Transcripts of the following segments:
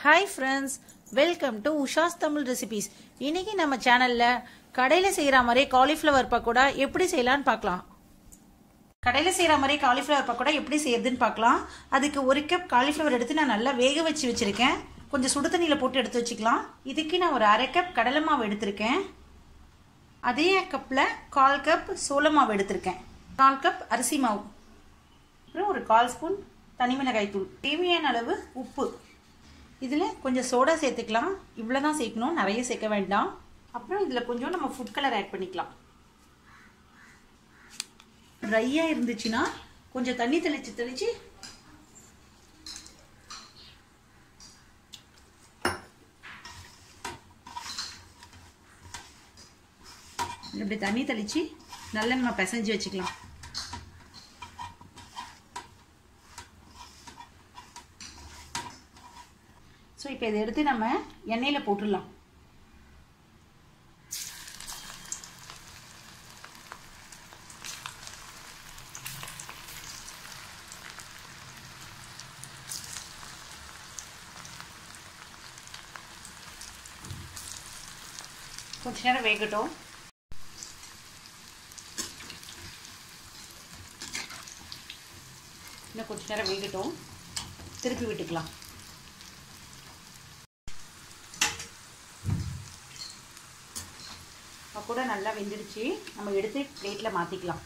hi friends welcome to Usha's Tamil recipes இன்னைக்கு நம்ம சேனல்ல கடையில் செய்கிற மாதிரி காலிஃப்ளவர் பக்கோடா எப்படி செய்யலாம்னு பார்க்கலாம் கடையில் செய்கிற மாதிரி காலிஃப்ளவர் பக்கோடா எப்படி செய்யறதுன்னு பார்க்கலாம் அதுக்கு ஒரு கப் காலிஃப்ளவர் எடுத்து நான் நல்லா வேக வச்சு வச்சுருக்கேன் கொஞ்சம் சுடு தண்ணியில் போட்டு எடுத்து வச்சுக்கலாம் இதுக்கு நான் ஒரு அரை கப் கடலை மாவு எடுத்திருக்கேன் அதே கப்பில் கால் கப் சோள மாவு எடுத்திருக்கேன் கால் கப் அரிசி மாவு அப்புறம் ஒரு கால் ஸ்பூன் தனி மிளகாய் தூள் தேவையான அளவு உப்பு இதில் கொஞ்சம் சோடா சேர்த்துக்கலாம் இவ்வளோ தான் சேர்க்கணும் நிறைய சேர்க்க வேண்டாம் அப்புறம் இதில் கொஞ்சம் நம்ம ஃபுட் கலர் ஆட் பண்ணிக்கலாம் ட்ரையாக இருந்துச்சுன்னா கொஞ்சம் தண்ணி தெளித்து தெளித்து இப்படி தண்ணி தெளித்து நல்லா நம்ம பிசைஞ்சு வச்சுக்கலாம் ஸோ இப்போ இதை எடுத்து நம்ம எண்ணெயில் போட்டுடலாம் கொஞ்ச நேரம் வேகட்டும் இன்னும் கொஞ்ச நேரம் வேகட்டும் திருப்பி விட்டுக்கலாம் கூட நல்லா வெந்துடுச்சு நம்ம எடுத்து பிளேட்டில் மாற்றிக்கலாம்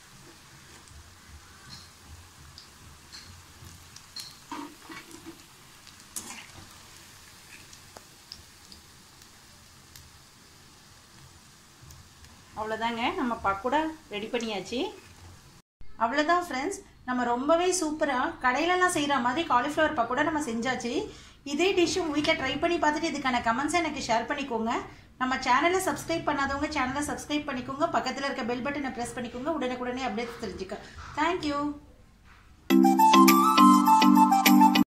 அவ்வளோதாங்க நம்ம பக்கோடா ரெடி பண்ணியாச்சு அவ்வளோதான் ஃப்ரெண்ட்ஸ் நம்ம ரொம்பவே சூப்பராக கடையிலலாம் செய்கிற மாதிரி காலிஃப்ளவர் பக்கோடா நம்ம செஞ்சாச்சு இதே டிஷ் உங்கள் வீட்டில் ட்ரை பண்ணி பார்த்துட்டு இதுக்கான கமெண்ட்ஸை எனக்கு ஷேர் பண்ணிக்கோங்க நம்ம சேனலை சப்ஸ்கிரைப் பண்ணாதவங்க சேனலை சப்ஸ்கிரைப் பண்ணிக்கோங்க பக்கத்தில் இருக்க பெல் பட்டனை ப்ரெஸ் பண்ணிக்கோங்க உடனுக்குடனே அப்டேட் தெரிஞ்சுக்க தேங்க்யூ